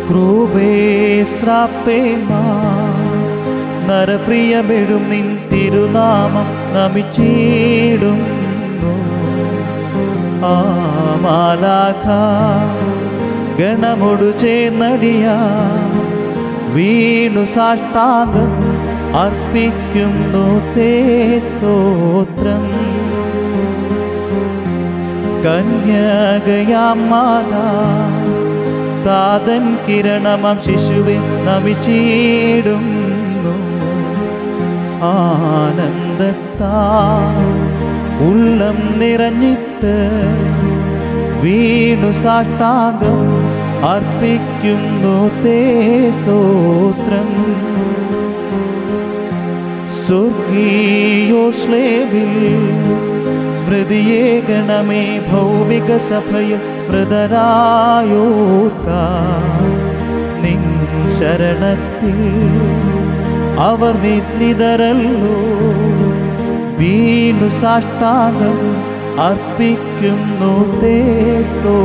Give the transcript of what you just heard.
ക്രൂപേശ്രാപ്പേമാ നരപ്രിയമെഴും നിൻ തിരുനാമം നമിച്ചിടുന്നു ആമാലാഖ ഗണമൊടു ചേർന്നടിയാ വീണു സാഷ്ടാംഗം അർപ്പിക്കുന്നു തേ സ്തോത്രം കന്യകയാം മാതാ താതൻ കിരണമാം ശിശുവെ നമിച്ചിടുന്നു ആനന്ദത്താ ഉള്ളം നിറഞ്ഞിട്ട് വീണു സാഷ്ടാംഗം അർപ്പിക്കുന്നു തേ സ്തോത്രം സ്വർഗീയോശ്ലേവിൽ സ്മൃതിയെ ഗണമേ ഭൗമിക സഭയിൽ മൃതരായോർക്ക നിൻ ശരണത്തിൽ അവർ നിദ്രിതരല്ലോ വീണു സാഷ്ടാംഗം അർപ്പിക്കുന്നു തേ സ്തോത്രം